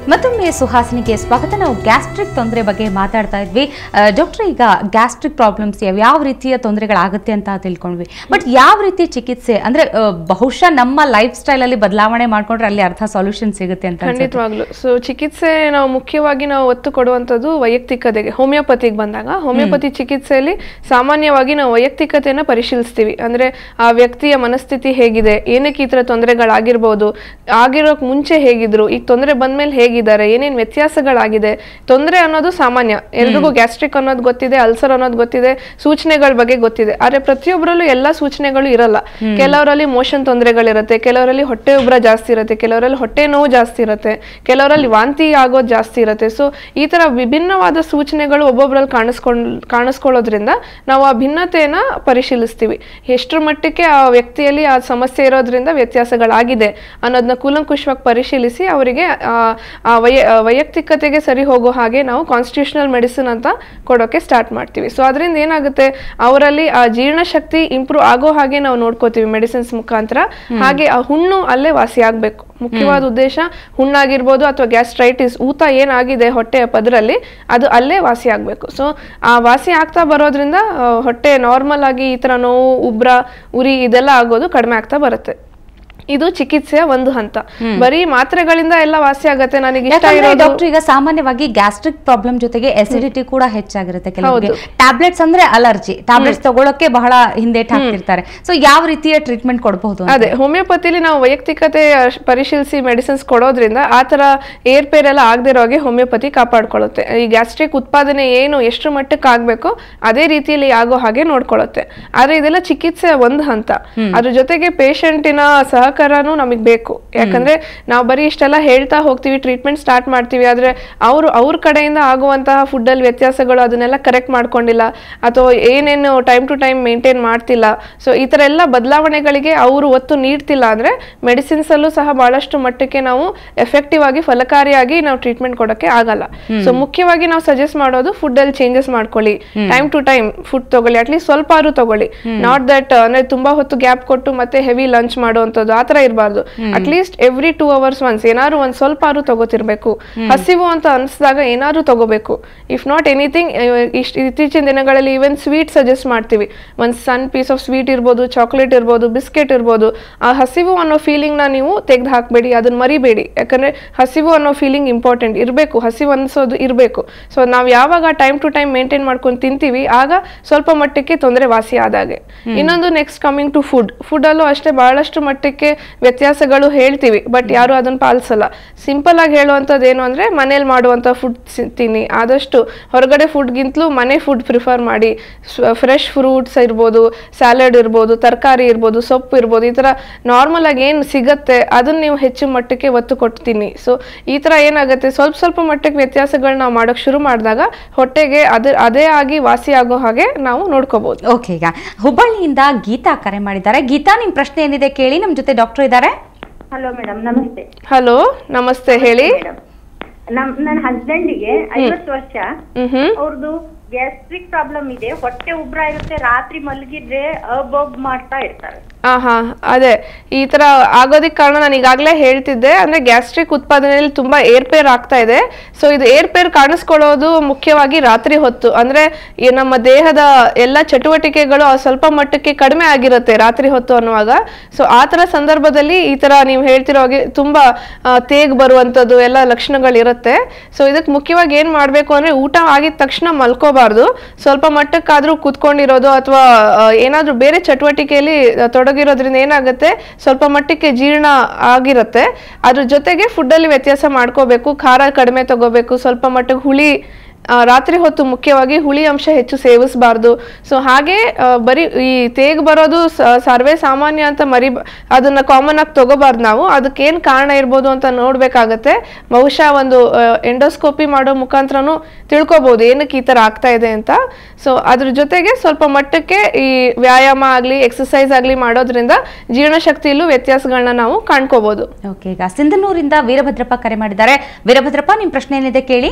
ಮತ್ತೊಮ್ಮೆ ಸುಹಾಸಿನಿಗೆ ಸ್ವಾಗತ ನಾವು ಗ್ಯಾಸ್ಟ್ರಿಕ್ ತೊಂದರೆ ಬಗ್ಗೆ ಮಾತಾಡ್ತಾ ಇದ್ವಿ ಡಾಕ್ಟರ್ ಈಗ ಗ್ಯಾಸ್ಟ್ರಿಕ್ ಪ್ರಾಬ್ಲಮ್ಸ್ ಯಾವ ರೀತಿಯ ತೊಂದರೆಗಳಾಗುತ್ತೆ ಅಂತ ತಿಳ್ಕೊಂಡ್ವಿ ಬಟ್ ಯಾವ ರೀತಿ ಚಿಕಿತ್ಸೆ ಅಂದ್ರೆ ಆ, ಬಹುಶಃ ನಮ್ಮ ಲೈಫ್ ಸ್ಟೈಲ್ ಅಲ್ಲಿ ಬದಲಾವಣೆ ಮಾಡ್ಕೊಂಡ್ರೆ ಅಲ್ಲಿ ಅರ್ಥ ಸೊಲ್ಯೂಷನ್ ಸಿಗುತ್ತೆ ಅಂತ ಅನ್ಸುತ್ತೆ. ಖಂಡಿತವಾಗ್ಲು ಸೊ ಚಿಕಿತ್ಸೆ ನಾವು ಮುಖ್ಯವಾಗಿ ನಾವು ಒತ್ತು ಕೊಡುವಂಥದ್ದು ವೈಯಕ್ತಿಕತೆಗೆ ಹೋಮಿಯೋಪತಿಗೆ ಬಂದಾಗ ಹೋಮಿಯೋಪತಿ ಚಿಕಿತ್ಸೆಯಲ್ಲಿ ಸಾಮಾನ್ಯವಾಗಿ ನಾವು ವೈಯಕ್ತಿಕತೆಯನ್ನು ಪರಿಶೀಲಿಸ್ತೀವಿ ಅಂದ್ರೆ ಆ ವ್ಯಕ್ತಿಯ ಮನಸ್ಥಿತಿ ಹೇಗಿದೆ ಏನಕ್ಕೆ ಈ ಥರ ತೊಂದರೆಗಳಾಗಿರ್ಬೋದು ಆಗಿರೋಕ್ ಮುಂಚೆ ಹೇಗಿದ್ರು ಈಗ ತೊಂದರೆ ಬಂದ್ಮೇಲೆ ಹೇಗಿದ್ದಾರೆ ಏನೇನು ವ್ಯತ್ಯಾಸಗಳಾಗಿದೆ ತೊಂದರೆ ಅನ್ನೋದು ಸಾಮಾನ್ಯ ಎಲ್ರಿಗೂ ಗ್ಯಾಸ್ಟ್ರಿಕ್ ಅನ್ನೋದು ಗೊತ್ತಿದೆ ಅಲ್ಸರ್ ಅನ್ನೋದು ಗೊತ್ತಿದೆ ಸೂಚನೆಗಳ ಬಗ್ಗೆ ಗೊತ್ತಿದೆ ಆದ್ರೆ ಪ್ರತಿಯೊಬ್ಬರಲ್ಲೂ ಎಲ್ಲಾ ಸೂಚನೆಗಳು ಇರಲ್ಲ ಕೆಲವರಲ್ಲಿ ಮೋಷನ್ ತೊಂದರೆಗಳಿರುತ್ತೆ ಕೆಲವರಲ್ಲಿ ಹೊಟ್ಟೆ ಉಬ್ರ ಜಾಸ್ತಿ ಇರುತ್ತೆ ಕೆಲವರಲ್ಲಿ ಹೊಟ್ಟೆ ನೋವು ಜಾಸ್ತಿ ಇರುತ್ತೆ ಕೆಲವರಲ್ಲಿ ವಾಂತಿ ಆಗೋದು ಜಾಸ್ತಿ ಇರುತ್ತೆ ಸೊ ಈ ತರ ವಿಭಿನ್ನವಾದ ಸೂಚನೆಗಳು ಒಬ್ಬೊಬ್ಬರಲ್ಲಿ ಕಾಣಿಸ್ಕೊಂಡ್ ಕಾಣಿಸ್ಕೊಳ್ಳೋದ್ರಿಂದ ನಾವು ಆ ಭಿನ್ನತೆಯನ್ನ ಪರಿಶೀಲಿಸ್ತೀವಿ ಎಷ್ಟರ ಮಟ್ಟಕ್ಕೆ ಆ ವ್ಯಕ್ತಿಯಲ್ಲಿ ಆ ಸಮಸ್ಯೆ ಇರೋದ್ರಿಂದ ವ್ಯತ್ಯಾಸಗಳಾಗಿದೆ ಅನ್ನೋದನ್ನ ಕೂಲಂಕುಷವಾಗಿ ಪರಿಶೀಲಿಸಿ ಅವರಿಗೆ ಆ, ಆ ವೈ ಆ ವೈಯಕ್ತಿಕತೆಗೆ ಸರಿ ಹೋಗೋ ಹಾಗೆ ನಾವು ಕಾನ್ಸ್ಟಿಟ್ಯೂಷನಲ್ ಮೆಡಿಸಿನ್ ಅಂತ ಕೊಡೋಕೆ ಸ್ಟಾರ್ಟ್ ಮಾಡ್ತೀವಿ ಸೊ ಅದರಿಂದ ಏನಾಗುತ್ತೆ ಅವರಲ್ಲಿ ಆ ಜೀರ್ಣಶಕ್ತಿ ಇಂಪ್ರೂವ್ ಆಗೋ ಹಾಗೆ ನಾವು ನೋಡ್ಕೋತೀವಿ ಮೆಡಿಸಿನ್ಸ್ ಮುಖಾಂತರ ಹಾಗೆ ಆ ಹುಣ್ಣು ಅಲ್ಲೇ ವಾಸಿ ಆಗ್ಬೇಕು ಮುಖ್ಯವಾದ ಉದ್ದೇಶ ಹುಣ್ಣಾಗಿರ್ಬೋದು ಅಥವಾ ಗ್ಯಾಸ್ಟ್ರೈಟಿಸ್ ಊತ ಏನಾಗಿದೆ ಹೊಟ್ಟೆಯ ಪದರಲ್ಲಿ ಅದು ಅಲ್ಲೇ ವಾಸಿ ಆಗಬೇಕು ಸೊ ಆ ವಾಸಿ ಆಗ್ತಾ ಬರೋದ್ರಿಂದ ಆ, ಹೊಟ್ಟೆ ನಾರ್ಮಲ್ ಆಗಿ ಈ ಥರ ನೋವು ಉಬ್ರ ಉರಿ ಇದೆಲ್ಲ ಆಗೋದು ಕಡಿಮೆ ಆಗ್ತಾ ಬರುತ್ತೆ ಇದು ಚಿಕಿತ್ಸೆಯ ಒಂದು ಹಂತ ಬರೀ ಮಾತ್ರೆಗಳಿಂದ ಎಲ್ಲ ವಾಸಿ ಆಗತ್ತೆ ನನಗೆ ಇಷ್ಟ ಯಾಕಂದ್ರೆ ಇರೋದು ಡಾಕ್ಟರ್ ಈಗ ಸಾಮಾನ್ಯವಾಗಿ ಗ್ಯಾಸ್ಟ್ರಿಕ್ ಪ್ರಾಬ್ಲಮ್ ಜೊತೆಗೆ ಎಸಿಡಿಟಿ ಕೂಡ ಹೆಚ್ಚಾಗಿರುತ್ತೆ ಕೆಲವರಿಗೆ ಟ್ಯಾಬ್ಲೆಟ್ಸ್ ಅಂದ್ರೆ ಅಲರ್ಜಿ ಟ್ಯಾಬ್ಲೆಟ್ಸ್ ತಗೊಳಕ್ಕೆ ಬಹಳ ಹಿಂದೇಟ್ ಹಾಕ್ತಿರ್ತಾರೆ ಸೊ ಯಾವ ರೀತಿಯ ಟ್ರೀಟ್ಮೆಂಟ್ ಕೊಡಬಹುದು ಅಂತ? ಅದೇ ಹೋಮಿಯೋಪತಿಲಿ ನಾವು ವೈಯಕ್ತಿಕತೆ ಅಶ್- ಪರಿಶೀಲಿಸಿ ಮೆಡಿಸಿನ್ಸ್ ಕೊಡೋದ್ರಿಂದ ಆ ಥರ ಏರ್ಪೇರ್ ಎಲ್ಲ ಆಗದೆ ಇರೋ ಹಾಗೆ ಹೋಮಿಯೋಪತಿ ಕಾಪಾಡ್ಕೊಳ್ಳುತ್ತೆ ಈ ಗ್ಯಾಸ್ಟ್ರಿಕ್ ಉತ್ಪಾದನೆ ಏನು ಎಷ್ಟು ಮಟ್ಟಕ್ಕೆ ಆಗಬೇಕು ಅದೇ ರೀತಿಯಲ್ಲಿ ಆಗೋ ಹಾಗೆ ನೋಡ್ಕೊಳ್ಳುತ್ತೆ ಆದ್ರೆ ಇದೆಲ್ಲ ಚಿಕಿತ್ಸೆ ಒಂದು ಹಂತ ಅದ್ರ ಜೊತೆಗೆ ಪೇಷಂಟಿನ ಸಹಕಾರನೂ ನಮಗೆ ಬೇಕು ಯಾಕಂದ್ರೆ ನಾವು ಬರೀ ಇಷ್ಟೆಲ್ಲ ಹೇಳ್ತಾ ಹೋಗ್ತೀವಿ ಟ್ರೀಟ್ಮೆಂಟ್ ಸ್ಟಾರ್ಟ್ ಮಾಡ್ತೀವಿ ಆದ್ರೆ ಅವರು ಅವ್ರ ಕಡೆಯಿಂದ ಆಗುವಂತಹ ಫುಡ್ಡಲ್ಲಿ ವ್ಯತ್ಯಾಸಗಳು ಅದನ್ನೆಲ್ಲ ಕರೆಕ್ಟ್ ಮಾಡ್ಕೊಂಡಿಲ್ಲ ಅಥವಾ ಏನೇನು ಟೈಮ್ ಟು ಟೈಮ್ ಮೇಂಟೈನ್ ಮಾಡ್ತಿಲ್ಲ ಸೊ ಈ ಥರ ಎಲ್ಲ ಬದಲಾವಣೆಗಳಿಗೆ ಅವರು ಒತ್ತು ನೀಡ್ತಿಲ್ಲ ಅಂದ್ರೆ ಮೆಡಿಸಿನ್ಸ್ ಅಲ್ಲೂ ಸಹ ಬಹಳಷ್ಟು ಮಟ್ಟಕ್ಕೆ ನಾವು ಎಫೆಕ್ಟಿವ್ ಆಗಿ ಫಲಕಾರಿಯಾಗಿ ನಾವು ಟ್ರೀಟ್ಮೆಂಟ್ ಕೊಡೋಕೆ ಆಗಲ್ಲ ಸೊ ಮುಖ್ಯವಾಗಿ ನಾವು ಸಜೆಸ್ಟ್ ಮಾಡೋದು ಫುಡ್ ಅಲ್ಲಿ ಚೇಂಜಸ್ ಮಾಡ್ಕೊಳ್ಳಿ ಟೈಮ್ ಟು ಟೈಮ್ ಫುಡ್ ತಗೊಳ್ಳಿ ಅಟ್ಲೀಸ್ಟ್ ಸ್ವಲ್ಪ ಆದ್ರೂ ತಗೊಳ್ಳಿ ನಾಟ್ ದಟ್ ಅಂದ್ರೆ ತುಂಬಾ ಹೊತ್ತು ಗ್ಯಾಪ್ ಕೊಟ್ಟು ಮತ್ತೆ ಹೆವಿ ಲಂಚ್ ಮಾಡುವಂಥದ್ದು ಆ ಥರ ಇರಬಾರ್ದು at least every two hours once ಏನಾದ್ರು ಒಂದ್ ಸ್ವಲ್ಪ ಆದ್ರೂ ತಗೋತಿರ್ಬೇಕು ಹಸಿವು ಅಂತ ಅನ್ಸಿದಾಗ ಏನಾದ್ರು ತಗೋಬೇಕು ಇಫ್ ನಾಟ್ ಎನಿಥಿಂಗ್ ಇಷ್ಟು ಇತ್ತೀಚಿನ ದಿನಗಳಲ್ಲಿ ಈವನ್ ಸ್ವೀಟ್ ಸಜೆಸ್ಟ್ ಮಾಡ್ತೀವಿ ಒಂದ್ ಸಣ್ಣ ಪೀಸ್ ಆಫ್ ಸ್ವೀಟ್ ಇರ್ಬೋದು ಚಾಕ್ಲೇಟ್ ಇರ್ಬೋದು ಬಿಸ್ಕೆಟ್ ಇರ್ಬೋದು ಆ ಹಸಿವು ಅನ್ನೋ ಫೀಲಿಂಗ್ ನ ನೀವು ತೆಗೆದು ಹಾಕಬೇಡಿ ಅದನ್ನ ಮರಿಬೇಡಿ ಯಾಕಂದ್ರೆ ಹಸಿವು ಅನ್ನೋ ಫೀಲಿಂಗ್ ಇಂಪಾರ್ಟೆಂಟ್ ಇರಬೇಕು ಹಸಿವು ಅನ್ಸೋದು ಇರಬೇಕು ಸೊ ನಾವು ಯಾವಾಗ ಟೈಮ್ ಟು ಟೈಮ್ ಮೇಂಟೈನ್ ಮಾಡ್ಕೊಂಡು ತಿಂತೀವಿ ಆಗ ಸ್ವಲ್ಪ ಮಟ್ಟಕ್ಕೆ ತೊಂದರೆ ವಾಸಿ ಆದಾಗೆ ಇನ್ನೊಂದು next coming to food food ಅಲ್ಲೂ ಅಷ್ಟೇ ಬಹಳಷ್ಟು ಮಟ್ಟಕ್ಕೆ ವ್ಯತ್ಯಾಸಗಳು ಹೇಳ್ತೀವಿ ಬಟ್ ಯಾರು ಅದನ್ನ ಪಾಲಿಸಲ್ಲ ಸಿಂಪಲ್ ಆಗಿ ಹೇಳುವಂಥದ್ದು ಏನು ಅಂದ್ರೆ ಮನೇಲಿ ಮಾಡುವಂಥ ಫುಡ್ ತಿನ್ನಿ ಆದಷ್ಟು ಹೊರಗಡೆ ಫುಡ್ಗಿಂತಲೂ ಮನೆ ಫುಡ್ ಪ್ರಿಫರ್ ಮಾಡಿ ಫ್ರೆಶ್ ಫ್ರೂಟ್ಸ್ ಇರ್ಬೋದು ಸ್ಯಾಲಡ್ ಇರ್ಬೋದು ತರಕಾರಿ ಇರ್ಬೋದು ಸೊಪ್ಪು ಇರ್ಬೋದು ಈ ಥರ ನಾರ್ಮಲ್ ಆಗಿ ಏನು ಸಿಗತ್ತೆ ಅದನ್ನ ನೀವು ಹೆಚ್ಚು ಮಟ್ಟಕ್ಕೆ ಒತ್ತು ಕೊಟ್ಟು ತಿನ್ನಿ ಸೊ ಈ ಥರ ಏನಾಗುತ್ತೆ ಸ್ವಲ್ಪ ಸ್ವಲ್ಪ ಮಟ್ಟಕ್ಕೆ ವ್ಯತ್ಯಾಸಗಳನ್ನ ನಾವು ಮಾಡೋಕೆ ಶುರು ಮಾಡಿದಾಗ ಹೊಟ್ಟೆಗೆ ಅದೇ ಅದೇ ಆಗಿ ವಾಸಿ ಆಗೋ ಹಾಗೆ ನಾವು ನೋಡ್ಕೋಬಹುದು ಓಕೆ ಈಗ ಹುಬ್ಬಳ್ಳಿಯಿಂದ ಗೀತಾ ಕರೆ ಮಾಡಿದ್ದಾರೆ ಗೀತಾ ನಿಮ್ ಪ್ರಶ್ನೆ ಏನಿದೆ ಕೇಳಿ ನಮ್ ಜೊತೆ ಡಾಕ್ಟರ್ ಇದ್ದಾರೆ ಹಲೋ ಮೇಡಮ್ ನಮಸ್ತೆ ಹಲೋ ನಮಸ್ತೆ ಹೇಳಿ ಮೇಡಮ್ ನಮ್ ನನ್ನ ಹಸ್ಬೆಂಡಿಗೆ ಐವತ್ತು ವರ್ಷ ಹ್ಮ್ ಹ್ಮ್ ಅವ್ರದ್ದು ಗ್ಯಾಸ್ಟ್ರಿಕ್ ಪ್ರಾಬ್ಲಮ್ ಇದೆ ಹೊಟ್ಟೆ ಉಬ್ರ ಇರುತ್ತೆ ರಾತ್ರಿ ಮಲಗಿದ್ರೆ ಅಬ್ ಅಬ್ ಮಾಡ್ತಾ ಇರ್ತಾರೆ ಆ ಹಾ ಅದೇ ಈ ತರ ಆಗೋದಕ್ಕೆ ಕಾರಣ ನಾನು ಈಗಾಗಲೇ ಹೇಳ್ತಿದ್ದೆ ಅಂದ್ರೆ ಗ್ಯಾಸ್ಟ್ರಿಕ್ ಉತ್ಪಾದನೆಯಲ್ಲಿ ತುಂಬಾ ಏರ್ಪೇರ್ ಆಗ್ತಾ ಇದೆ ಸೊ ಇದು ಏರ್ಪೇರ್ ಕಾಣಿಸ್ಕೊಳ್ಳೋದು ಮುಖ್ಯವಾಗಿ ರಾತ್ರಿ ಹೊತ್ತು ಅಂದ್ರೆ ಈ ನಮ್ಮ ದೇಹದ ಎಲ್ಲ ಚಟುವಟಿಕೆಗಳು ಆ ಸ್ವಲ್ಪ ಮಟ್ಟಕ್ಕೆ ಕಡಿಮೆ ಆಗಿರುತ್ತೆ ರಾತ್ರಿ ಹೊತ್ತು ಅನ್ನುವಾಗ ಸೊ ಆ ತರ ಸಂದರ್ಭದಲ್ಲಿ ಈ ತರ ನೀವು ಹೇಳ್ತಿರೋ ಹಾಗೆ ತುಂಬಾ ಆ, ತೇಗ್ ಬರುವಂತದ್ದು ಎಲ್ಲ ಲಕ್ಷಣಗಳಿರುತ್ತೆ ಸೊ ಇದಕ್ಕೆ ಮುಖ್ಯವಾಗಿ ಏನ್ ಮಾಡ್ಬೇಕು ಅಂದ್ರೆ ಊಟ ಆಗಿದ ತಕ್ಷಣ ಮಲ್ಕೋಬಾರ್ದು ಸ್ವಲ್ಪ ಮಟ್ಟಕ್ಕಾದ್ರೂ ಕೂತ್ಕೊಂಡಿರೋದು ಅಥವಾ ಏನಾದ್ರೂ ಬೇರೆ ಚಟುವಟಿಕೆಯಲ್ಲಿ ಆ, ತೊಡಗಿರೋದ್ರಿಂದ ಏನಾಗುತ್ತೆ ಸ್ವಲ್ಪ ಮಟ್ಟಕ್ಕೆ ಜೀರ್ಣ ಆಗಿರುತ್ತೆ ಅದ್ರ ಜೊತೆಗೆ ಫುಡ್ಡಲ್ಲಿ ವ್ಯತ್ಯಾಸ ಮಾಡ್ಕೋಬೇಕು ಖಾರ ಕಡಿಮೆ ತಗೋಬೇಕು ಸ್ವಲ್ಪ ಮಟ್ಟಿಗೆ ಹುಳಿ ಆ, ರಾತ್ರಿ ಹೊತ್ತು ಮುಖ್ಯವಾಗಿ ಹುಳಿ ಅಂಶ ಹೆಚ್ಚು ಸೇವಿಸಬಾರ್ದು ಸೊ ಹಾಗೆ ಆ, ಬರೀ ಈ ತೇಗ್ ಬರೋದು ಸ- ಸರ್ವೇ ಸಾಮಾನ್ಯ ಅಂತ ಮರಿ ಅದನ್ನ ಕಾಮನ್ ಆಗಿ ತಗೋಬಾರ್ದು ನಾವು ಅದಕ್ಕೆ ಏನ್ ಕಾರಣ ಇರ್ಬೋದು ಅಂತ ನೋಡ್ಬೇಕಾಗತ್ತೆ ಬಹುಶಃ ಒಂದು ಎಂಡೋಸ್ಕೋಪಿ ಮಾಡೋ ಮುಖಾಂತರನು ತಿಳ್ಕೊಬಹುದು ಏನಕ್ಕೆ ಈ ತರ ಆಗ್ತಾ ಇದೆ ಅಂತ ಸೊ ಅದ್ರ ಜೊತೆಗೆ ಸ್ವಲ್ಪ ಮಟ್ಟಕ್ಕೆ ಈ ವ್ಯಾಯಾಮ ಆಗ್ಲಿ ಎಕ್ಸಸೈಸ್ ಆಗ್ಲಿ ಮಾಡೋದ್ರಿಂದ ಜೀರ್ಣಶಕ್ತಿಯಲ್ಲೂ ವ್ಯತ್ಯಾಸಗಳನ್ನ ನಾವು ಕಾಣ್ಕೋಬಹುದು ಓಕೆ ಈಗ ಸಿಂಧನೂರಿಂದ ವೀರಭದ್ರಪ್ಪ ಕರೆ ಮಾಡಿದ್ದಾರೆ ವೀರಭದ್ರಪ್ಪ ನಿಮ್ ಪ್ರಶ್ನೆ ಏನಿದೆ ಕೇಳಿ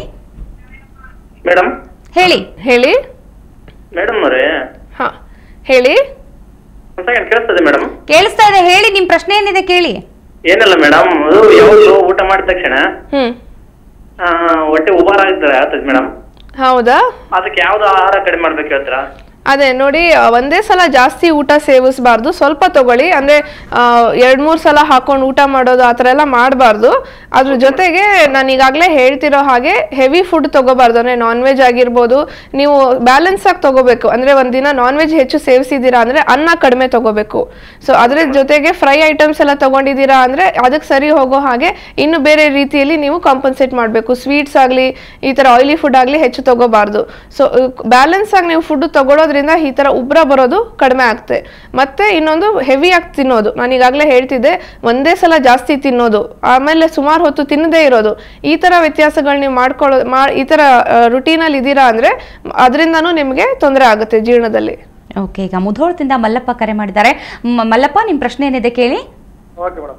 ಮೇಡಮ್ ಹೇಳಿ ಹೇಳಿ ಮೇಡಮ್ ಅವರೇ ಹಾ ಹೇಳಿ ಒಂದ್ ಸೆಕೆಂಡ್ ಕೇಳಿಸ್ತದೆ ಮೇಡಮ್ ಕೇಳಿಸ್ತಾ ಇದೆ ಹೇಳಿ ನಿಮ್ ಪ್ರಶ್ನೆ ಏನಿದೆ ಕೇಳಿ ಏನಿಲ್ಲ ಮೇಡಮ್ ಅದು ಯಾವಾಗಲೂ ಊಟ ಮಾಡಿದ ತಕ್ಷಣ ಹ್ಮ್ ಆ, ಹೊಟ್ಟೆ ಉಬಾರ ಆಗ್ತಾರೆ ಆಗ್ತದೆ ಮೇಡಮ್ ಹೌದಾ ಅದಕ್ಕೆ ಯಾವ್ದು ಆಹಾರ ಕಡಿಮೆ ಮಾಡ್ಬೇಕು ಹೇಳ್ತೀರಾ ಅದೇ ನೋಡಿ ಆ, ಒಂದೇ ಸಲ ಜಾಸ್ತಿ ಊಟ ಸೇವಿಸಬಾರ್ದು ಸ್ವಲ್ಪ ತಗೊಳ್ಳಿ ಅಂದರೆ ಎರಡು ಮೂರು ಸಲ ಹಾಕೊಂಡು ಊಟ ಮಾಡೋದು ಆ ಥರ ಎಲ್ಲ ಮಾಡಬಾರ್ದು ಅದ್ರ ಜೊತೆಗೆ ನಾನು ಈಗಾಗಲೇ ಹೇಳ್ತಿರೋ ಹಾಗೆ ಹೆವಿ ಫುಡ್ ತಗೋಬಾರ್ದು ಅಂದರೆ ನಾನ್ ವೆಜ್ ಆಗಿರ್ಬೋದು ನೀವು ಬ್ಯಾಲೆನ್ಸ್ ಆಗಿ ತಗೋಬೇಕು ಅಂದರೆ ಒಂದಿನ ನಾನ್ ವೆಜ್ ಹೆಚ್ಚು ಸೇವಿಸಿದ್ದೀರಾ ಅಂದರೆ ಅನ್ನ ಕಡಿಮೆ ತಗೋಬೇಕು ಸೊ ಅದ್ರ ಜೊತೆಗೆ ಫ್ರೈ ಐಟಮ್ಸ್ ಎಲ್ಲ ತಗೊಂಡಿದ್ದೀರಾ ಅಂದರೆ ಅದಕ್ಕೆ ಸರಿ ಹೋಗೋ ಹಾಗೆ ಇನ್ನು ಬೇರೆ ರೀತಿಯಲ್ಲಿ ನೀವು ಕಾಂಪನ್ಸೇಟ್ ಮಾಡಬೇಕು ಸ್ವೀಟ್ಸ್ ಆಗಲಿ ಈ ಥರ ಆಯಿಲಿ ಫುಡ್ ಆಗಲಿ ಹೆಚ್ಚು ತಗೋಬಾರ್ದು ಸೊ ಬ್ಯಾಲೆನ್ಸ್ ಆಗಿ ನೀವು ಫುಡ್ ತಗೊಳ್ಳೋದ್ರಿಂದ ಈ ಥರ ಉಬ್ರ ಬರೋದು ಕಡಿಮೆ ಆಗುತ್ತೆ ಮತ್ತೆ ಇನ್ನೊಂದು ಹೆವಿ ಆಗಿ ತಿನ್ನೋದು ನಾನು ಈಗಾಗಲೇ ಹೇಳ್ತಿದ್ದೆ ಒಂದೇ ಸಲ ಜಾಸ್ತಿ ತಿನ್ನೋದು ಆಮೇಲೆ ಸುಮಾರು ಹೊತ್ತು ತಿನ್ನದೇ ಇರೋದು ಈ ಥರ ವ್ಯತ್ಯಾಸಗಳು ನೀವು ಮಾಡ್ಕೊಳ್ಳೋ ಮಾ ಈ ಥರ ರುಟೀನಲ್ಲಿ ಇದ್ದೀರಾ ಅಂದರೆ ಅದರಿಂದನೂ ನಿಮಗೆ ತೊಂದರೆ ಆಗುತ್ತೆ ಜೀರ್ಣದಲ್ಲಿ ಓಕೆ ಈಗ ಮುಧೋಳದಿಂದ ಮಲ್ಲಪ್ಪ ಕರೆ ಮಾಡಿದ್ದಾರೆ ಮ- ಮಲ್ಲಪ್ಪ ನಿಮ್ಮ ಪ್ರಶ್ನೆ ಏನಿದೆ ಕೇಳಿ ಓಕೆ ಮೇಡಮ್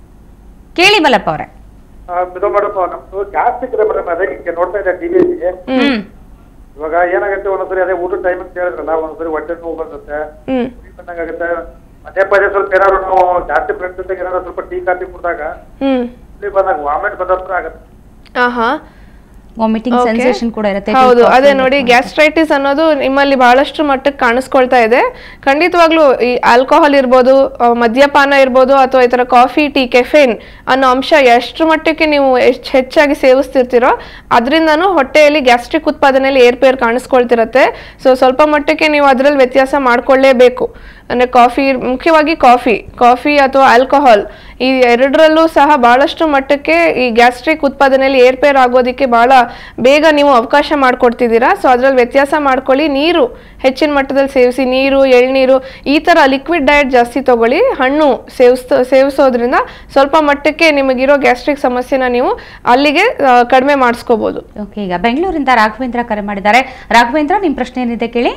ಕೇಳಿ ಮಲ್ಲಪ್ಪ ಅವರೇ ಇದು ಮೇಡಮ್ ನಮ್ದು ಗ್ಯಾಸ್ಟ್ರಿಕ್ ಇದೆ ಮೇಡಮ್ ಅದೇ ಈಗ ನೋಡ್ತಾ ಇದ್ದೆ ಟಿವಿಯಲ್ಲಿ ಹ್ಮ್ ಇವಾಗ ಏನಾಗುತ್ತೆ ಒಂದೊಂದ್ಸರಿ ಅದೇ ಊಟದ ಟೈಮ್ ಅಂತ ಹೇಳಿದ್ರಲ್ಲ ಒಂದೊಂದ್ಸರಿ ಹೊಟ್ಟೆ ನೋವು ಬರುತ್ತೆ ಹ್ಞೂ ಉರಿ ಬಂದಂಗಾಗುತ್ತೆ ಪದೇ ಪದೇ ಸ್ವಲ್ಪ ಏನಾದ್ರು ನಾವು ಜಾಸ್ತಿ ಫ್ರೆಂಡ್ಸ್ ಜೊತೆಗೆ ಏನಾದ್ರು ಸ್ವಲ್ಪ ಟೀ ಕಾಫಿ ಕುಡಿದಾಗ ಹ್ಞೂ ಉರಿ ಬಂದಾಗ ವಾಮಿಟ್ ಬಂದತ್ರ ಆಗುತ್ತೆ ಹಾಂ ಹಾಂ ವಾಮಿಟಿಂಗ್ Okay. ಸೆನ್ಸೇಷನ್ ಕೂಡ ಇರುತ್ತೆ ಹೌದು ಅದೇ ನೋಡಿ ಗ್ಯಾಸ್ಟ್ರೈಟಿಸ್ ಅನ್ನೋದು ನಿಮ್ಮಲ್ಲಿ ಬಹಳಷ್ಟು ಮಟ್ಟಕ್ಕೆ ಕಾಣಿಸ್ಕೊಳ್ತಾ ಇದೆ ಖಂಡಿತವಾಗ್ಲೂ ಈ ಆಲ್ಕೋಹಾಲ್ ಇರ್ಬೋದು ಆ, ಮದ್ಯಪಾನ ಇರ್ಬೋದು ಅಥವಾ ಈ ಥರ ಕಾಫಿ ಟೀ ಕೆಫೇನ್ ಅನ್ನೋ ಅಂಶ ಎಷ್ಟು ಮಟ್ಟಕ್ಕೆ ನೀವು ಎಷ್ಟು ಹೆಚ್ಚಾಗಿ ಸೇವಿಸ್ತಿರ್ತೀರೋ ಅದರಿಂದನೂ ಹೊಟ್ಟೆಯಲ್ಲಿ ಗ್ಯಾಸ್ಟ್ರಿಕ್ ಉತ್ಪಾದನೆಯಲ್ಲಿ ಏರ್ಪೇರ್ ಕಾಣಿಸ್ಕೊಳ್ತಿರತ್ತೆ ಸೊ ಸ್ವಲ್ಪ ಮಟ್ಟಕ್ಕೆ ನೀವು ಅದರಲ್ಲಿ ವ್ಯತ್ಯಾಸ ಮಾಡ್ಕೊಳ್ಳೇಬೇಕು ಅಂದರೆ ಕಾಫಿ ಮುಖ್ಯವಾಗಿ ಕಾಫಿ ಕಾಫಿ ಅಥವಾ ಆಲ್ಕೋಹಾಲ್ ಈ ಎರಡರಲ್ಲೂ ಸಹ ಬಹಳಷ್ಟು ಮಟ್ಟಕ್ಕೆ ಈ ಗ್ಯಾಸ್ಟ್ರಿಕ್ ಉತ್ಪಾದನೆಯಲ್ಲಿ ಏರ್ಪೇರ್ ಆಗೋದಕ್ಕೆ ಬಹಳ ಬೇಗ ನೀವು ಅವಕಾಶ ಮಾಡಿಕೊಡ್ತಿದ್ದೀರಾ ಸೊ ಅದರಲ್ಲಿ ವ್ಯತ್ಯಾಸ ಮಾಡ್ಕೊಳ್ಳಿ ನೀರು ಹೆಚ್ಚಿನ ಮಟ್ಟದಲ್ಲಿ ಸೇವಿಸಿ ನೀರು ಎಳ್ನೀರು ಈ ಥರ ಲಿಕ್ವಿಡ್ ಡಯಟ್ ಜಾಸ್ತಿ ತಗೊಳ್ಳಿ ಹಣ್ಣು ಸೇವಿಸ್ ಸೇವಿಸೋದ್ರಿಂದ ಸ್ವಲ್ಪ ಮಟ್ಟಕ್ಕೆ ನಿಮಗಿರೋ ಗ್ಯಾಸ್ಟ್ರಿಕ್ ಸಮಸ್ಯೆನ ನೀವು ಅಲ್ಲಿಗೆ ಆ, ಕಡಿಮೆ ಮಾಡಿಸ್ಕೋಬೋದು ಓಕೆ ಈಗ ಬೆಂಗಳೂರಿಂದ ರಾಘವೇಂದ್ರ ಕರೆ ಮಾಡಿದ್ದಾರೆ ರಾಘವೇಂದ್ರ ನಿಮ್ಮ ಪ್ರಶ್ನೆ ಏನಿದೆ ಕೇಳಿ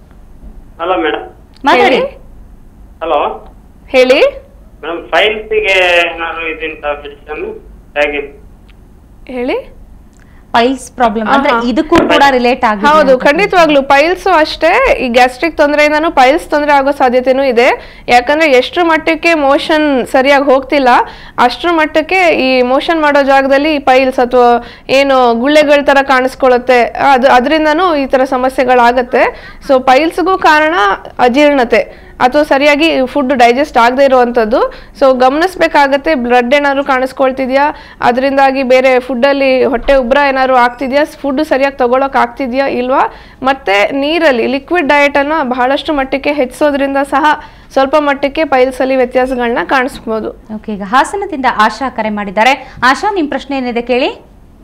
ಹಲೋ ಮೇಡಮ್ ಮಾತಾಡಿ ಹೇಳಿ. ಹಲೋ ಹೇಳಿ ಮೇಡಮ್ ಫೈಲ್ಸಿಗೆ ಏನಾದ್ರು ಇದೆಂತ ಮೆಡಿಸನ್ ಹೇಗೆ ಹೇಳಿ ಪೈಲ್ಸ್ ಪ್ರಾಬ್ಲಮ್ ಅಂದ್ರೆ ಆಹಾ. ಇದಕ್ಕೂ ಕೂಡ ರಿಲೇಟ್ ಆಗಿ ಹೌದು ಖಂಡಿತವಾಗ್ಲು ಪೈಲ್ಸ್ ಅಷ್ಟೇ ಈ ಗ್ಯಾಸ್ಟ್ರಿಕ್ ತೊಂದರೆಯಿಂದನೂ ಪೈಲ್ಸ್ ತೊಂದರೆ ಆಗೋ ಸಾಧ್ಯತೆನೂ ಇದೆ ಯಾಕಂದ್ರೆ ಎಷ್ಟು ಮಟ್ಟಕ್ಕೆ ಮೋಷನ್ ಸರಿಯಾಗಿ ಹೋಗ್ತಿಲ್ಲ ಅಷ್ಟರ ಮಟ್ಟಕ್ಕೆ ಈ ಮೋಷನ್ ಮಾಡೋ ಜಾಗದಲ್ಲಿ ಪೈಲ್ಸ್ ಅಥವಾ ಏನು ಗುಳ್ಳೆಗಳ ತರ ಕಾಣಿಸ್ಕೊಳ್ಳುತ್ತೆ ಅದು ಅದರಿಂದನೂ ಈ ತರ ಸಮಸ್ಯೆಗಳಾಗತ್ತೆ ಸೊ ಪೈಲ್ಸ್ಗೂ ಕಾರಣ ಅಜೀರ್ಣತೆ ಅಥವಾ ಸರಿಯಾಗಿ ಫುಡ್ ಡೈಜೆಸ್ಟ್ ಆಗದೆ ಇರುವಂಥದ್ದು ಸೊ ಗಮನಿಸ್ಬೇಕಾಗತ್ತೆ ಬ್ಲಡ್ ಏನಾದ್ರು ಕಾಣಿಸ್ಕೊಳ್ತಿದ್ಯಾ ಅದರಿಂದಾಗಿ ಬೇರೆ ಫುಡ್ಡಲ್ಲಿ ಹೊಟ್ಟೆ ಉಬ್ರ ಏನಾದ್ರು ಆಗ್ತಿದ್ಯಾ ಫುಡ್ ಸರಿಯಾಗಿ ತಗೊಳಕ್ ಆಗ್ತಿದ್ಯಾ ಇಲ್ವಾ ಮತ್ತೆ ನೀರಲ್ಲಿ ಲಿಕ್ವಿಡ್ ಡಯಟನ್ನು ಬಹಳಷ್ಟು ಮಟ್ಟಕ್ಕೆ ಹೆಚ್ಚಿಸೋದ್ರಿಂದ ಸಹ ಸ್ವಲ್ಪ ಮಟ್ಟಕ್ಕೆ ಪೈಲ್ಸಲ್ಲಿ ವ್ಯತ್ಯಾಸಗಳನ್ನ ಕಾಣಿಸ್ಬೋದು ಓಕೆ ಈಗ ಹಾಸನದಿಂದ ಆಶಾ ಕರೆ ಮಾಡಿದ್ದಾರೆ ಆಶಾ ನಿಮ್ಮ ಪ್ರಶ್ನೆ ಏನಿದೆ ಕೇಳಿ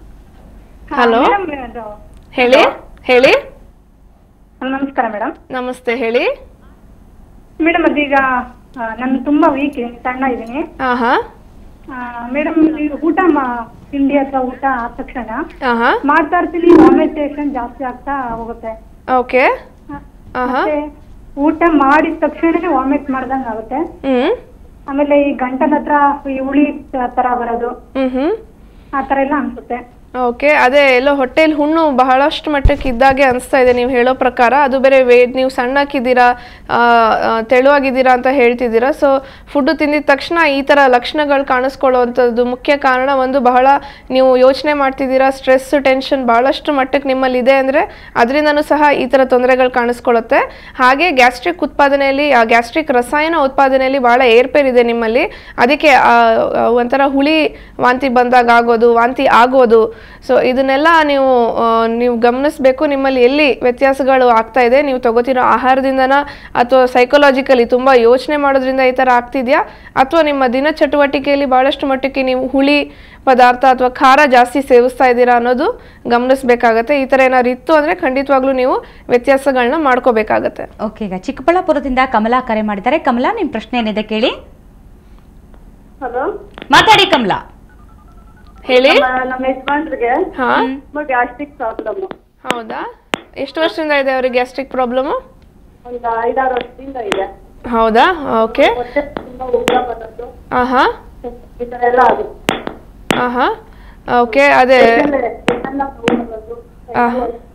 ಹಲೋ ಮೇಡಮ್ ಅದು ಹೇಳಿ ಹೇಳಿ ನಮಸ್ಕಾರ ಮೇಡಮ್ ನಮಸ್ತೆ ಹೇಳಿ ಮೇಡಮ್ ಅದೀಗ ಆ, ನಾನು ತುಂಬಾ ವೀಕ್ ಇದೀನಿ ಸಣ್ಣ ಇದ್ದೀನಿ ಹಾಂ ಹಾಂ ಮೇಡಮ್ ಊಟ ಮಾ ತಿಂಡಿ ಅಥವಾ ಊಟ ಆದ ತಕ್ಷಣ ಹಾಂ ಹಾಂ ಮಾಡ್ತಾ ಇರ್ತೀನಿ ವಾಮಿಟೇಷನ್ ಜಾಸ್ತಿ ಆಗ್ತಾ ಹೋಗುತ್ತೆ ಓಕೆ ಹ. ಹಾಂ ಹಾಂ ಮತ್ತೆ ಊಟ ಮಾಡಿದ ತಕ್ಷಣನೇ ವಾಮಿಟ್ ಮಾಡ್ದಂಗ್ ಆಗುತ್ತೆ ಹ್ಞೂ ಆಮೇಲೆ ಈ ಗಂಟಲ ಹತ್ರ ಈ ಹುಳಿ ತ- ತರ ಬರೋದು ಹ್ಞೂ ಹ್ಞೂ ಆ ತರ ಎಲ್ಲ ಅನ್ಸುತ್ತೆ ಓಕೆ ಅದೇ ಎಲ್ಲೋ ಹೊಟ್ಟೆಲಿ ಹುಣ್ಣು ಬಹಳಷ್ಟು ಮಟ್ಟಕ್ಕೆ ಇದ್ದಾಗೆ ಅನಿಸ್ತಾ ಇದೆ ನೀವು ಹೇಳೋ ಪ್ರಕಾರ ಅದು ಬೇರೆ ವೇಟ್ ನೀವು ಸಣ್ಣಕ್ಕಿದ್ದೀರಾ ಆ, ಆ, ತೆಳುವಾಗಿದ್ದೀರಾ ಅಂತ ಹೇಳ್ತಿದ್ದೀರಾ ಸೊ ಫುಡ್ಡು ತಿಂದಿದ ತಕ್ಷಣ ಈ ಥರ ಲಕ್ಷಣಗಳು ಕಾಣಿಸ್ಕೊಳ್ಳುವಂಥದ್ದು ಮುಖ್ಯ ಕಾರಣ ಒಂದು ಬಹಳ ನೀವು ಯೋಚನೆ ಮಾಡ್ತಿದ್ದೀರಾ ಸ್ಟ್ರೆಸ್ ಟೆನ್ಷನ್ ಭಾಳಷ್ಟು ಮಟ್ಟಕ್ಕೆ ನಿಮ್ಮಲ್ಲಿ ಇದೆ ಅಂದರೆ ಅದರಿಂದನೂ ಸಹ ಈ ಥರ ತೊಂದರೆಗಳು ಕಾಣಿಸ್ಕೊಳ್ಳುತ್ತೆ ಹಾಗೆ ಗ್ಯಾಸ್ಟ್ರಿಕ್ ಉತ್ಪಾದನೆಯಲ್ಲಿ ಆ ಗ್ಯಾಸ್ಟ್ರಿಕ್ ರಸಾಯನ ಉತ್ಪಾದನೆಯಲ್ಲಿ ಭಾಳ ಏರ್ಪೇರ್ ಇದೆ ನಿಮ್ಮಲ್ಲಿ ಅದಕ್ಕೆ ಆ, ಆ, ಒಂಥರ ಹುಳಿ ವಾಂತಿ ಬಂದಾಗ ಆಗೋದು ವಾಂತಿ ಆಗೋದು ಸೊ ಇದನ್ನೆಲ್ಲ ನೀವು ಆ, ನೀವು ಗಮನಿಸಬೇಕು ನಿಮ್ಮಲ್ಲಿ ಎಲ್ಲಿ ವ್ಯತ್ಯಾಸಗಳು ಆಗ್ತಾ ಇದೆ ನೀವು ತಗೋತಿರೋ ಆಹಾರದಿಂದನ ಅಥವಾ ಸೈಕಲಾಜಿಕಲಿ ತುಂಬ ಯೋಚನೆ ಮಾಡೋದ್ರಿಂದ ಈ ಥರ ಆಗ್ತಿದೆಯಾ ಅಥವಾ ನಿಮ್ಮ ದಿನ ಚಟುವಟಿಕೆಯಲ್ಲಿ ಭಾಳಷ್ಟು ಮಟ್ಟಕ್ಕೆ ನೀವು ಹುಳಿ ಪದಾರ್ಥ ಅಥವಾ ಖಾರ ಜಾಸ್ತಿ ಸೇವಿಸ್ತಾ ಇದ್ದೀರಾ ಅನ್ನೋದು ಗಮನಿಸಬೇಕಾಗತ್ತೆ ಈ ಥರ ಏನಾದ್ರು ಇತ್ತು ಅಂದರೆ ಖಂಡಿತವಾಗ್ಲೂ ನೀವು ವ್ಯತ್ಯಾಸಗಳನ್ನ ಮಾಡ್ಕೋಬೇಕಾಗತ್ತೆ ಓಕೆ ಈಗ ಚಿಕ್ಕಬಳ್ಳಾಪುರದಿಂದ ಕಮಲಾ ಕರೆ ಮಾಡಿದ್ದಾರೆ ಕಮಲಾ ನಿಮ್ಮ ಪ್ರಶ್ನೆ ಏನಿದೆ ಕೇಳಿ ಹಲೋ ಮಾತಾಡಿ ಕಮಲಾ ಹೇಳಿ ನಮ್ಮ ಯಜಮಾನ್ರಿಗೆ ಹಾಂ ಗ್ಯಾಸ್ಟ್ರಿಕ್ ಪ್ರಾಬ್ಲಮ್ ಹೌದಾ ಎಷ್ಟು ವರ್ಷದಿಂದ ಇದೆ ಅವ್ರಿಗೆ ಗ್ಯಾಸ್ಟ್ರಿಕ್ ಪ್ರಾಬ್ಲಮು ಒಂದು ಐದಾರು ವರ್ಷದಿಂದ ಇದೆ ಹೌದಾ ಓಕೆ ಹೊಟ್ಟೆ ತುಂಬಾ ಉಗ್ರ ಬರೋದು ಹಾಂ ಹಾಂ ಈ ತರ ಎಲ್ಲ ಆಗುತ್ತೆ ಹಾಂ ಹಾಂ ಓಕೆ ಅದೇ ಆಮೇಲೆ ಎಲ್ಲ ನೋವು ಬರೋದು. ಹಾಂ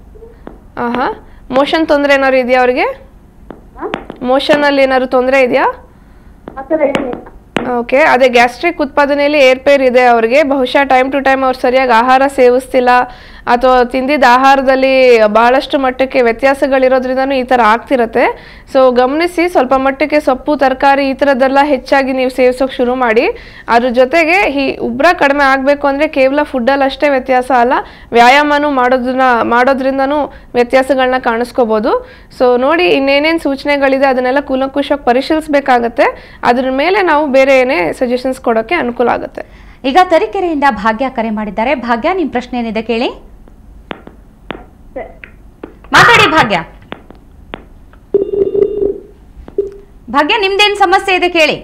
ಹಾಂ ಮೋಷನ್ ತೊಂದರೆ ಏನಾದ್ರು ಇದೆಯಾ ಅವ್ರಿಗೆ ಹ? ಮೋಷನಲ್ಲಿ ಏನಾದ್ರು ತೊಂದರೆ ಇದೆಯಾ ಆ ಥರ ಏನಿಲ್ಲ ಓಕೆ ಅದೇ ಗ್ಯಾಸ್ಟ್ರಿಕ್ ಉತ್ಪಾದನೆಯಲ್ಲಿ ಏರ್ಪೇರ್ ಇದೆ ಅವ್ರಿಗೆ ಬಹುಶಃ ಟೈಮ್ ಟು ಟೈಮ್ ಅವ್ರು ಸರಿಯಾಗಿ ಆಹಾರ ಸೇವಿಸ್ತಿಲ್ಲ ಅಥವಾ ತಿಂದಿದ್ದ ಆಹಾರದಲ್ಲಿ ಬಹಳಷ್ಟು ಮಟ್ಟಕ್ಕೆ ವ್ಯತ್ಯಾಸಗಳಿರೋದ್ರಿಂದನೂ ಈ ಥರ ಆಗ್ತಿರತ್ತೆ ಸೊ ಗಮನಿಸಿ ಸ್ವಲ್ಪ ಮಟ್ಟಕ್ಕೆ ಸೊಪ್ಪು ತರಕಾರಿ ಈ ಥರದ್ದೆಲ್ಲ ಹೆಚ್ಚಾಗಿ ನೀವು ಸೇವಿಸೋಕೆ ಶುರು ಮಾಡಿ ಅದ್ರ ಜೊತೆಗೆ ಈ ಉಬ್ರ ಕಡಿಮೆ ಆಗಬೇಕು ಅಂದರೆ ಕೇವಲ ಫುಡ್ಡಲ್ಲಿ ಅಷ್ಟೇ ವ್ಯತ್ಯಾಸ ಅಲ್ಲ ವ್ಯಾಯಾಮನೂ ಮಾಡೋದನ್ನ ಮಾಡೋದ್ರಿಂದನೂ ವ್ಯತ್ಯಾಸಗಳನ್ನ ಕಾಣಿಸ್ಕೋಬೋದು ಸೊ ನೋಡಿ ಇನ್ನೇನೇನು ಸೂಚನೆಗಳಿದೆ ಅದನ್ನೆಲ್ಲ ಕೂಲಂಕುಷವಾಗಿ ಪರಿಶೀಲಿಸಬೇಕಾಗತ್ತೆ ಅದ್ರ ಮೇಲೆ ನಾವು ಬೇರೆ ಏನೇ ಸಜೆಷನ್ಸ್ ಕೊಡೋಕ್ಕೆ ಅನುಕೂಲ ಆಗುತ್ತೆ ಈಗ ತರೀಕೆರೆಯಿಂದ ಭಾಗ್ಯ ಕರೆ ಮಾಡಿದ್ದಾರೆ ಭಾಗ್ಯ ನಿಮ್ ಪ್ರಶ್ನೆ ಏನಿದೆ ಕೇಳಿ ಮಾತಾಡಿ ಭಾಗ್ಯ ಭಾಗ್ಯ ನಿಮ್ದೇನ್ ಸಮಸ್ಯೆ ಇದೆ ಕೇಳಿ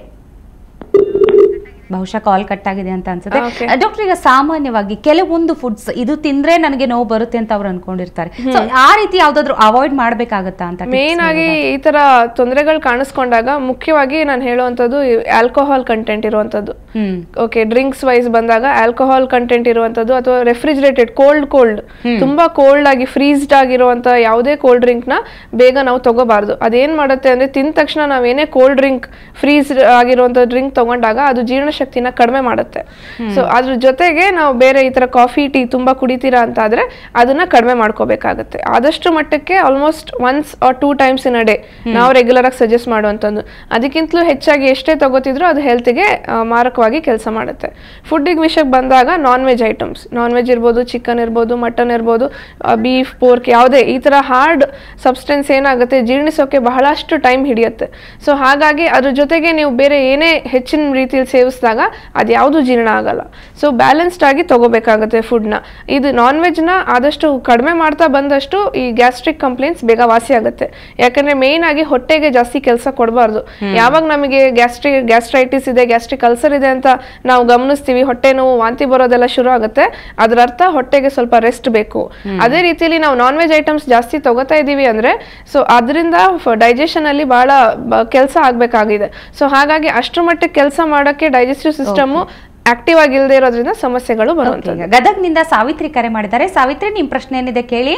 ಬಹುಶಃ ಕಾಲ್ ಕಟ್ ಆಗಿದೆ ಅಂತ ಅನ್ಸುತ್ತೆ Okay. ಡಾಕ್ಟರ್ ಈಗ ಸಾಮಾನ್ಯವಾಗಿ ಕೆಲವೊಂದು ಫುಡ್ಸ್ ಇದು ತಿಂದ್ರೆ ನನಗೆ ನೋವು ಬರುತ್ತೆ ಅಂತ ಅವ್ರು ಅನ್ಕೊಂಡಿರ್ತಾರೆ ಸೊ ಆ ರೀತಿ ಯಾವ್ದಾದ್ರು ಅವಾಯ್ಡ್ ಮಾಡ್ಬೇಕಾಗತ್ತಾ ಅಂತ tips ಮೇನ್ ಆಗಿ ಹೇಳೋದಾದ್ರೆ? ಈ ತರ ತೊಂದರೆಗಳು ಕಾಣಿಸ್ಕೊಂಡಾಗ ಮುಖ್ಯವಾಗಿ ನಾನು ಹೇಳುವಂಥದ್ದು ಆಲ್ಕೋಹಾಲ್ ಕಂಟೆಂಟ್ ಇರುವಂಥದ್ದು ಹ್ಮ್ ಓಕೆ ಡ್ರಿಂಕ್ಸ್ ವೈಸ್ ಬಂದಾಗ ಆಲ್ಕೋಹಾಲ್ ಕಂಟೆಂಟ್ ಇರುವಂಥದ್ದು ಅಥವಾ ರೆಫ್ರಿಜರೇಟೆಡ್ ಕೋಲ್ಡ್ ಕೋಲ್ಡ್ ತುಂಬಾ ಕೋಲ್ಡ್ ಆಗಿ ಫ್ರೀಸ್ಡ್ ಆಗಿರುವಂತ ಯಾವುದೇ ಕೋಲ್ಡ್ ಡ್ರಿಂಕ್ ನ ಬೇಗ ನಾವು ತಗೋಬಾರ್ದು ಅದೇನ್ ಮಾಡುತ್ತೆ ಅಂದ್ರೆ ತಿಂದ ತಕ್ಷಣ ನಾವೇನೇ ಕೋಲ್ಡ್ ಡ್ರಿಂಕ್ ಫ್ರೀಸ್ ಆಗಿರುವಂತ ಡ್ರಿಂಕ್ ತಗೊಂಡಾಗ ಅದು ಜೀರ್ಣಶಕ್ತಿನ ಕಡಿಮೆ ಮಾಡುತ್ತೆ ಸೊ ಅದ್ರ ಜೊತೆಗೆ ನಾವು ಬೇರೆ ಈ ತರ ಕಾಫಿ ಟೀ ತುಂಬಾ ಕುಡಿತೀರಾ ಅಂತ ಆದ್ರೆ ಅದನ್ನ ಕಡಿಮೆ ಮಾಡ್ಕೋಬೇಕಾಗುತ್ತೆ ಆದಷ್ಟು ಮಟ್ಟಕ್ಕೆ almost once or two times in a day ನಾವು ರೆಗ್ಯುಲರ್ ಆಗಿ ಸಜೆಸ್ಟ್ ಮಾಡುವಂಥದ್ದು ಅದಕ್ಕಿಂತಲೂ ಹೆಚ್ಚಾಗಿ ಎಷ್ಟೇ ತಗೋತಿದ್ರು ಅದು ಹೆಲ್ತ್ಗೆ ಮಾರಕವಾಗಿ ಕೆಲಸ ಮಾಡುತ್ತೆ ಫುಡ್ಡಿಗೆ ವಿಷಯಕ್ಕೆ ಬಂದಾಗ non veg items non veg ಇರ್ಬೋದು ಚಿಕನ್ ಇರ್ಬೋದು ಮಟನ್ ಇರ್ಬೋದು ಬೀಫ್ ಪೋರ್ಕ್ ಯಾವುದೇ ಈ ಥರ ಹಾರ್ಡ್ ಸಬ್ಸ್ಟೆನ್ಸ್ ಏನಾಗುತ್ತೆ ಜೀರ್ಣಿಸೋಕೆ ಬಹಳಷ್ಟು ಟೈಮ್ ಹಿಡಿಯುತ್ತೆ ಸೊ ಹಾಗಾಗಿ ಅದ್ರ ಜೊತೆಗೆ ನೀವು ಬೇರೆ ಏನೇ ಹೆಚ್ಚಿನ ರೀತಿಯಲ್ಲಿ ಸೇವಿಸಿದಾಗ ಅದು ಯಾವುದು ಜೀರ್ಣ ಆಗಲ್ಲ ಸೊ ಬ್ಯಾಲೆನ್ಸ್ಡ್ ಆಗಿ ತಗೋಬೇಕಾಗುತ್ತೆ ಫುಡ್ನ ಇದು ನಾನ್ ವೆಜ್ನ ಆದಷ್ಟು ಕಡಿಮೆ ಮಾಡ್ತಾ ಬಂದಷ್ಟು ಈ ಗ್ಯಾಸ್ಟ್ರಿಕ್ ಕಂಪ್ಲೇಂಟ್ಸ್ ಬೇಗ ವಾಸಿ ಆಗುತ್ತೆ ಯಾಕಂದ್ರೆ ಮೇನ್ ಆಗಿ ಹೊಟ್ಟೆಗೆ ಜಾಸ್ತಿ ಕೆಲಸ ಕೊಡಬಾರ್ದು ಯಾವಾಗ ನಮಗೆ ಗ್ಯಾಸ್ಟ್ರಿಕ್ ಗ್ಯಾಸ್ಟ್ರೈಟಿಸ್ ಇದೆ ಗ್ಯಾಸ್ಟ್ರಿಕ್ ಅಲ್ಸರ್ ಇದೆ ಅಂತ ನಾವು ಗಮನಿಸ್ತೀವಿ ಹೊಟ್ಟೆ ನೋವು ವಾಂತಿ ಬರೋದೆಲ್ಲ ಶುರು ಆಗುತ್ತೆ ಅದರ ಅರ್ಥ ಹೊಟ್ಟೆಗೆ ಸ್ವಲ್ಪ ರೆಸ್ಟ್ ಬೇಕು ಅದೇ ರೀತಿಯಲ್ಲಿ ನಾವು ನಾನ್ ವೆಜ್ ಐಟಮ್ಸ್ ಜಾಸ್ತಿ ತಗೋತಾ ಇದೀವಿ ಅಂದ್ರೆ ಸೊ ಅದರಿಂದ ಡೈಜೆಷನ್ ಅಲ್ಲಿ ಬಹಳ ಕೆಲಸ ಆಗ್ಬೇಕಾಗಿದೆ ಸೊ ಹಾಗಾಗಿ ಅಷ್ಟರ ಮಟ್ಟಕ್ಕೆ ಕೆಲಸ ಮಾಡೋಕ್ಕೆ ಡೈಜೆಸ್ಟಿವ್ ಸಿಸ್ಟಮ್ ಆಕ್ಟಿವ್ ಆಗಿಲ್ಲದೆ ಇರೋದ್ರಿಂದ ಸಮಸ್ಯೆಗಳು Okay, ಬರುವಂಥದ್ದು ಈಗ ಗದಗ್ನಿಂದ ಸಾವಿತ್ರಿ ಕರೆ ಮಾಡಿದ್ದಾರೆ ಸಾವಿತ್ರಿ ನಿಮ್ ಪ್ರಶ್ನೆ ಏನಿದೆ ಕೇಳಿ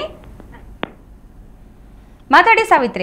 ಮಾತಾಡಿ ಸಾವಿತ್ರಿ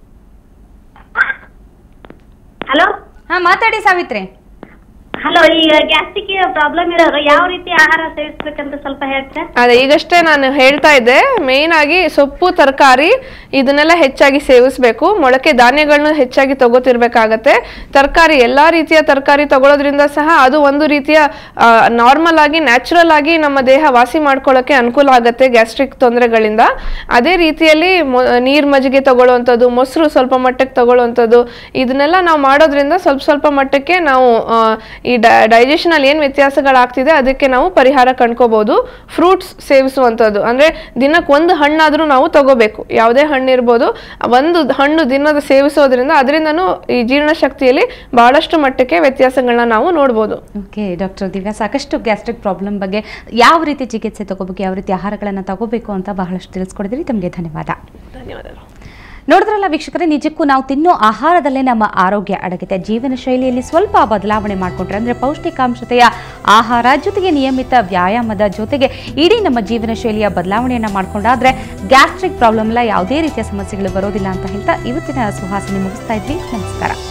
ಹಲೋ ಹಾ ಮಾತಾಡಿ ಸಾವಿತ್ರಿ ಹಲೋ ಈಗ ಗ್ಯಾಸ್ಟ್ರಿಕ್ ಪ್ರಾಬ್ಲಮ್ ಇರೋರು ಯಾವ ರೀತಿ ಆಹಾರ ಸೇವಿಸ್ಬೇಕಂತ ಸ್ವಲ್ಪ ಹೇಳ್ತೀರಾ ಅದೇ ಈಗಷ್ಟೇ ನಾನು ಹೇಳ್ತಾ ಇದ್ದೆ ಮೇನ್ ಆಗಿ ಸೊಪ್ಪು ತರಕಾರಿ ಇದನ್ನೆಲ್ಲ ಹೆಚ್ಚಾಗಿ ಸೇವಿಸಬೇಕು ಮೊಳಕೆ ಧಾನ್ಯಗಳನ್ನ ಹೆಚ್ಚಾಗಿ ತಗೋತಿರ್ಬೇಕಾಗತ್ತೆ ತರಕಾರಿ ಎಲ್ಲಾ ರೀತಿಯ ತರಕಾರಿ ತಗೊಳ್ಳೋದ್ರಿಂದ ಸಹ ಅದು ಒಂದು ರೀತಿಯ ನಾರ್ಮಲ್ ಆಗಿ ನ್ಯಾಚುರಲ್ ಆಗಿ ನಮ್ಮ ದೇಹ ವಾಸಿ ಮಾಡ್ಕೊಳ್ಳೋಕೆ ಅನುಕೂಲ ಆಗುತ್ತೆ ಗ್ಯಾಸ್ಟ್ರಿಕ್ ತೊಂದರೆಗಳಿಂದ ಅದೇ ರೀತಿಯಲ್ಲಿ ಮೊ- ನೀರ್ ಮಜ್ಜಿಗೆ ತಗೊಳ್ಳುವಂಥದ್ದು ಮೊಸರು ಸ್ವಲ್ಪ ಮಟ್ಟಕ್ಕೆ ತಗೊಳ್ಳುವಂಥದ್ದು ಇದನ್ನೆಲ್ಲ ನಾವು ಮಾಡೋದ್ರಿಂದ ಸ್ವಲ್ಪ ಸ್ವಲ್ಪ ಮಟ್ಟಕ್ಕೆ ನಾವು ಆ, ಈ ಡೈಜೆಷನ್ ಅಲ್ಲಿ ಏನ್ ವ್ಯತ್ಯಾಸಗಳಾಗ್ತಿದೆ ಅದಕ್ಕೆ ನಾವು ಪರಿಹಾರ ಕಂಡ್ಕೋಬಹುದು ಫ್ರೂಟ್ಸ್ ಸೇವಿಸುವಂಥದ್ದು ಅಂದ್ರೆ ದಿನಕ್ಕೆ ಒಂದು ಹಣ್ಣಾದ್ರೂ ನಾವು ತಗೋಬೇಕು ಯಾವುದೇ ಹಣ್ಣು ಇರ್ಬೋದು ಒಂದು ಹಣ್ಣು ದಿನದ ಸೇವಿಸೋದ್ರಿಂದ ಅದರಿಂದನೂ ಈ ಜೀರ್ಣಶಕ್ತಿಯಲ್ಲಿ ಬಹಳಷ್ಟು ಮಟ್ಟಕ್ಕೆ ವ್ಯತ್ಯಾಸಗಳನ್ನ ನಾವು ನೋಡ್ಬೋದು ಓಕೆ ಡಾಕ್ಟರ್ ದಿವ್ಯಾ ಸಾಕಷ್ಟು ಗ್ಯಾಸ್ಟ್ರಿಕ್ ಪ್ರಾಬ್ಲಮ್ ಬಗ್ಗೆ ಯಾವ ರೀತಿ ಚಿಕಿತ್ಸೆ ತಗೋಬೇಕು ಯಾವ ರೀತಿ ಆಹಾರಗಳನ್ನು ತಗೋಬೇಕು ಅಂತ ಬಹಳಷ್ಟು ತಿಳಿಸ್ಕೊಡಿದ್ರಿ ತಮಗೆ ಧನ್ಯವಾದ ಧನ್ಯವಾದಗಳು ನೋಡಿದ್ರಲ್ಲ ವೀಕ್ಷಕರೇ ನಿಜಕ್ಕೂ ನಾವು ತಿನ್ನೋ ಆಹಾರದಲ್ಲೇ ನಮ್ಮ ಆರೋಗ್ಯ ಅಡಗಿದೆ ಜೀವನ ಶೈಲಿಯಲ್ಲಿ ಸ್ವಲ್ಪ ಬದಲಾವಣೆ ಮಾಡಿಕೊಂಡ್ರೆ ಅಂದರೆ ಪೌಷ್ಟಿಕಾಂಶತೆಯ ಆಹಾರ ಜೊತೆಗೆ ನಿಯಮಿತ ವ್ಯಾಯಾಮದ ಜೊತೆಗೆ ಇಡೀ ನಮ್ಮ ಜೀವನ ಶೈಲಿಯ ಬದಲಾವಣೆಯನ್ನು ಮಾಡಿಕೊಂಡಾದ್ರೆ ಗ್ಯಾಸ್ಟ್ರಿಕ್ ಪ್ರಾಬ್ಲಮ್ ಎಲ್ಲ ಯಾವುದೇ ರೀತಿಯ ಸಮಸ್ಯೆಗಳು ಬರೋದಿಲ್ಲ ಅಂತ ಹೇಳ್ತಾ ಇವತ್ತಿನ ಸುಹಾಸಿನಿ ಮುಗಿಸ್ತಾ ಇದ್ವಿ ನಮಸ್ಕಾರ